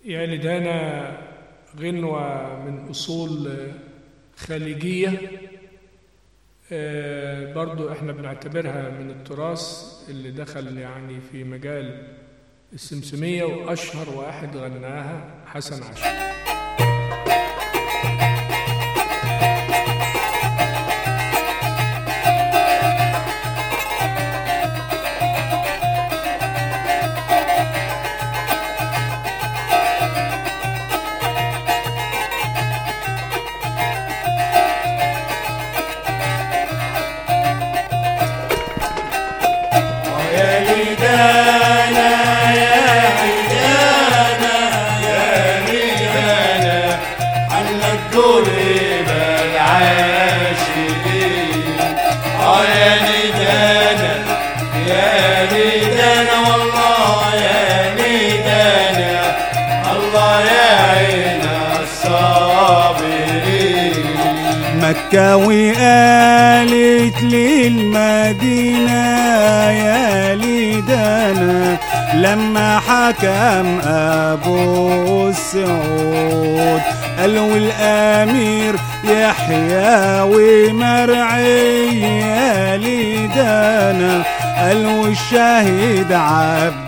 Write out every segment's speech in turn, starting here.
يا لدانا غنوة من أصول خليجية آه، برضو احنا بنعتبرها من التراث اللي دخل يعني في مجال السمسمية وأشهر واحد غناها حسن عشر يا ليدانا يا ليدانا يا ليدانا حلت قلوب العاشقين اه يا ليدانا يا ليدانا والله يا ليدانا الله يا عين الصابرين مكة وقالت للمدينة يا ليدانا لما حكم أبو السعود قالوا الأمير يحيى ومرعي يا ليدانا قالوا الشهيد عبد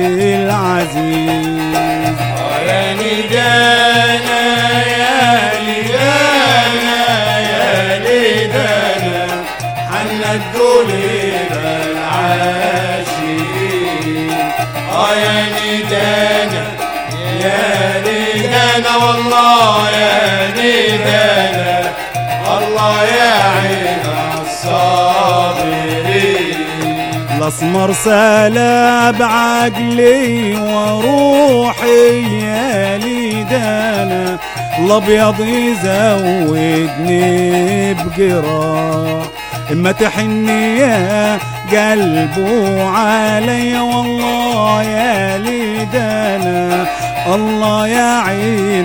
العزيز يا ليدانا يا ليدانا يا ليدانا حنت قلوب العاشقين اه يا ليدانا يا ليدانا والله يا ليدانا الله يا عين الصابرين الاسمر سلاب عقلي وروحي يا ليدانا الابيض يزودني بقرا اما تحني يا قلبه علي والله يا ليدانا الله يعين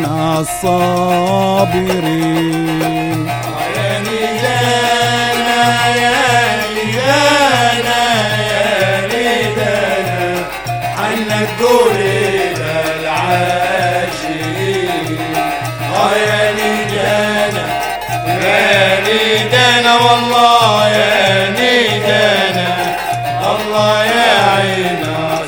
الصابرين يا ليدانا يا ليدانا يا ليدانا حنت قلوب العاشقين اه يا ليدانا يا ليدانا والله يا ليدانا الله يا عين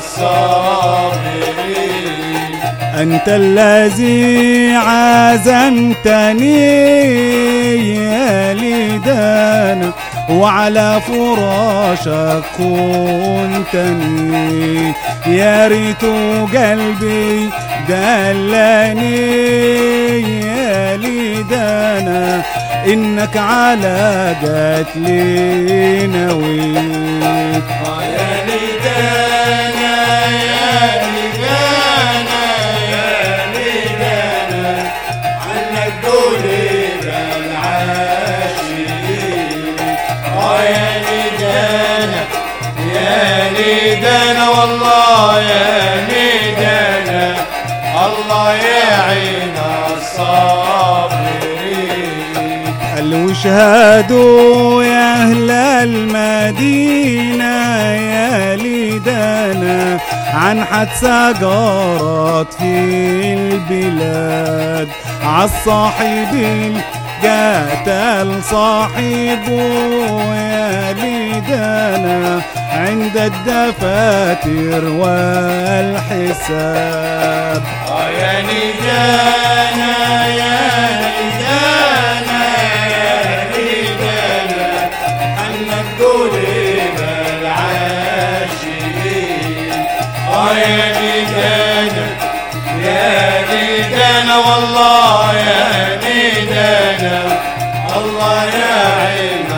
الصابرين أنت الذي عزمتني يا ليدانا وعلى فراشك كنتني يا ريت قلبي دلني يا ليدانا إنك على قتلي نويت يا ليدانا يا ليدانا يا ليدانا عنك قلوب العاشقين اه يا ليدانا يا ليدانا والله يا ليدانا الله يعين الصابرين قالوا اشهدوا يا أهل المدينة يا ليدانا عن حادثة جرت في البلاد عالصاحب قتل صاحبه يا ليدانا عند الدفاتر والحساب آه يا ليدانا يا ليدانا يا ليدانا حنت قلوب العاشقين اه يا ليدانا يا ليدانا والله يا ليدانا الله يا عين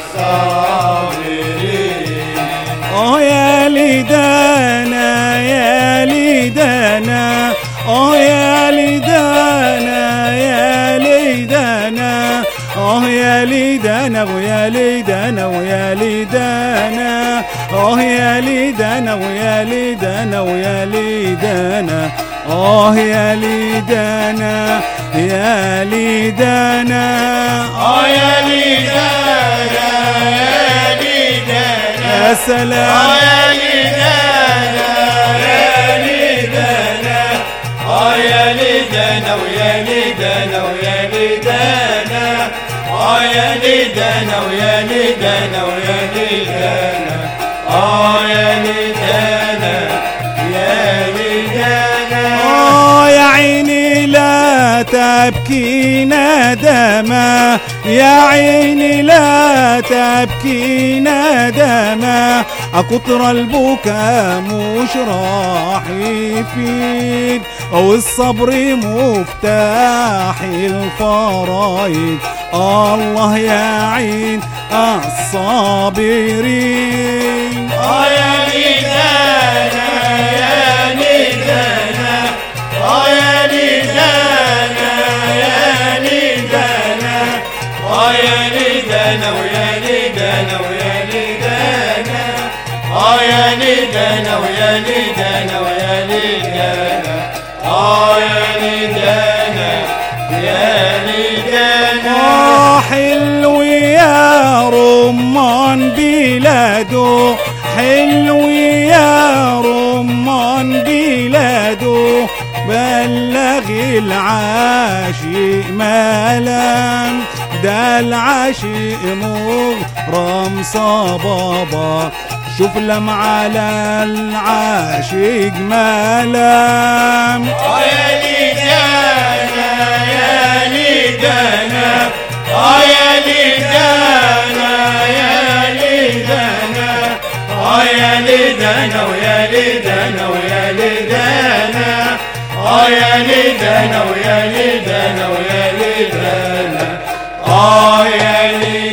الصابرين اه يا ليدانا يا ليدانا اه يا ليدانا يا ليدانا اه يا ليدانا ويا ليدانا ويا ليدانا اه يا ليدانا ويا ليدانا ويا ليدانا اه يا ليدانا يا ليدانا اه يا ليدانا يا ليدانا يا سلام اه يا ليدانا يا ليدانا اه يا ليدانا ويا ليدانا ويا ليدانا اه يا ليدانا ويا ليدانا ويا ليدانا اه يا ليدانا يا ليدانا آه يا عيني لا تبكي ندما يا عيني لا تبكي ندما أكتر البكا مش راح يفيد أو الصبر مفتاح الفرايد الله يعين الصابرين اه يا ليدانا يا ليدانا اه يا ليدانا يا ليدانا اه يا ليدانا ويا ليدانا ويا ليدانا اه يا ليدانا ويا ليدانا ويا ليدانا اه يا ليدانا يا ليدانا آه حلو يا رمان بلاده حلو يا رمان بلاده بلغ العاشق ملام ده العاشق مغرم صبابا شوف لم على العاشق ملام اه يا ليدانا يا ليدانا اه يا ليدانا يا ليدانا اه يا ليدانا ويا ليدانا ويا ليدانا اه يا ليدانا ويا ليدانا ويا ليدانا اه يا ليدانا